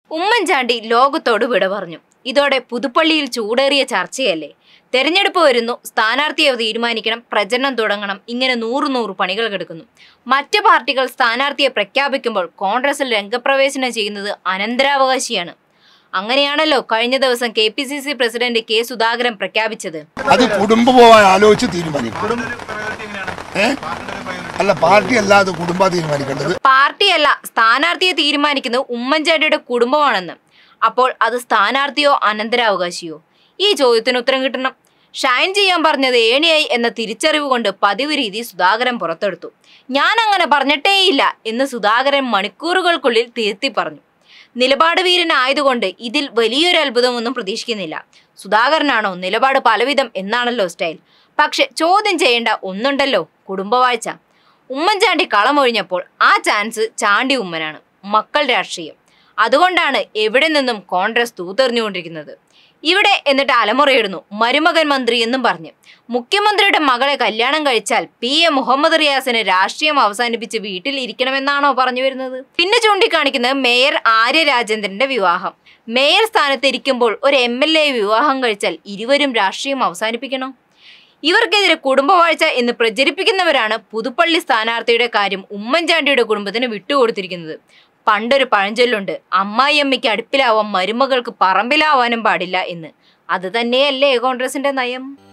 ഉമ്മൻചാണ്ടി ലോകത്തോട് വിട പറഞ്ഞു ഇതോടെ പുതുപ്പള്ളിയിൽ ചൂടേറിയ ചർച്ചയല്ലേ തെരഞ്ഞെടുപ്പ് വരുന്നു സ്ഥാനാർത്ഥിയെ തീരുമാനിക്കണം പ്രചരണം തുടങ്ങണം ഇങ്ങനെ നൂറ് നൂറ് പണികൾ കിടക്കുന്നു മറ്റ് പാർട്ടികൾ സ്ഥാനാർത്ഥിയെ പ്രഖ്യാപിക്കുമ്പോൾ കോൺഗ്രസിൽ രംഗപ്രവേശനം ചെയ്യുന്നത് അനന്തരാവകാശിയാണ് അങ്ങനെയാണല്ലോ കഴിഞ്ഞ ദിവസം K P C C president K Sudhakaran പ്രഖ്യാപിച്ചത് അത് കുടുംബം പോവാൻ ആലോചിച്ച് തീരുമാനിക്കും ഏ അല്ല പാർട്ടി അല്ലാതെ കുടുംബ തീരുമാനിക്കേണ്ടത് പാർട്ടിയല്ല സ്ഥാനാർത്ഥിയെ തീരുമാനിക്കുന്നത് ഉമ്മൻചാണ്ടിയുടെ കുടുംബമാണെന്ന് അപ്പോൾ അത് സ്ഥാനാർത്ഥിയോ അനന്തരാവകാശിയോ ഈ ചോദ്യത്തിന് ഉത്തരം കിട്ടണം ഷൈൻ ചെയ്യാൻ പറഞ്ഞത് ഏണിയായി എന്ന തിരിച്ചറിവ് കൊണ്ട് പതിവ് രീതി സുധാകരൻ പുറത്തെടുത്തു ഞാൻ അങ്ങനെ പറഞ്ഞിട്ടേയില്ല എന്ന് സുധാകരൻ മണിക്കൂറുകൾക്കുള്ളിൽ തിരുത്തി പറഞ്ഞു നിലപാട് വീരനായതുകൊണ്ട് ഇതിൽ വലിയൊരു അത്ഭുതമൊന്നും പ്രതീക്ഷിക്കുന്നില്ല സുധാകരനാണോ നിലപാട് പലവിധം എന്നാണല്ലോ സ്റ്റൈൽ പക്ഷെ ചോദ്യം ചെയ്യേണ്ട ഒന്നുണ്ടല്ലോ കുടുംബവാഴ്ച ഉമ്മൻചാണ്ടി കളമൊഴിഞ്ഞപ്പോൾ ആ ചാൻസ് ചാണ്ടി ഉമ്മനാണ് മക്കൾ രാഷ്ട്രീയം അതുകൊണ്ടാണ് എവിടെ നിന്നും കോൺഗ്രസ് തൂത്തെറിഞ്ഞുകൊണ്ടിരിക്കുന്നത് ഇവിടെ എന്നിട്ട് അലമുറയിടുന്നു മരുമകൻ മന്ത്രി എന്നും പറഞ്ഞ് മുഖ്യമന്ത്രിയുടെ മകളെ കല്യാണം കഴിച്ചാൽ പി എ മുഹമ്മദ് റിയാസിന് രാഷ്ട്രീയം അവസാനിപ്പിച്ച് വീട്ടിൽ ഇരിക്കണമെന്നാണോ പറഞ്ഞു വരുന്നത് പിന്നെ ചൂണ്ടിക്കാണിക്കുന്നത് മേയർ ആര്യ രാജേന്ദ്രന്റെ വിവാഹം മേയർ സ്ഥാനത്ത് ഇരിക്കുമ്പോൾ ഒരു എം എൽ എ വിവാഹം കഴിച്ചാൽ ഇരുവരും രാഷ്ട്രീയം അവസാനിപ്പിക്കണോ ഇവർക്കെതിരെ കുടുംബവാഴ്ച എന്ന് പ്രചരിപ്പിക്കുന്നവരാണ് പുതുപ്പള്ളി സ്ഥാനാർത്ഥിയുടെ കാര്യം ഉമ്മൻചാണ്ടിയുടെ കുടുംബത്തിന് വിട്ടുകൊടുത്തിരിക്കുന്നത് പണ്ടൊരു പഴഞ്ചൊല്ലുണ്ട് അമ്മായിയമ്മയ്ക്ക് അടുപ്പിലാവാൻ മരുമകൾക്ക് പറമ്പിലാവാനും പാടില്ല എന്ന് അത് തന്നെയല്ലേ കോൺഗ്രസിന്റെ നയം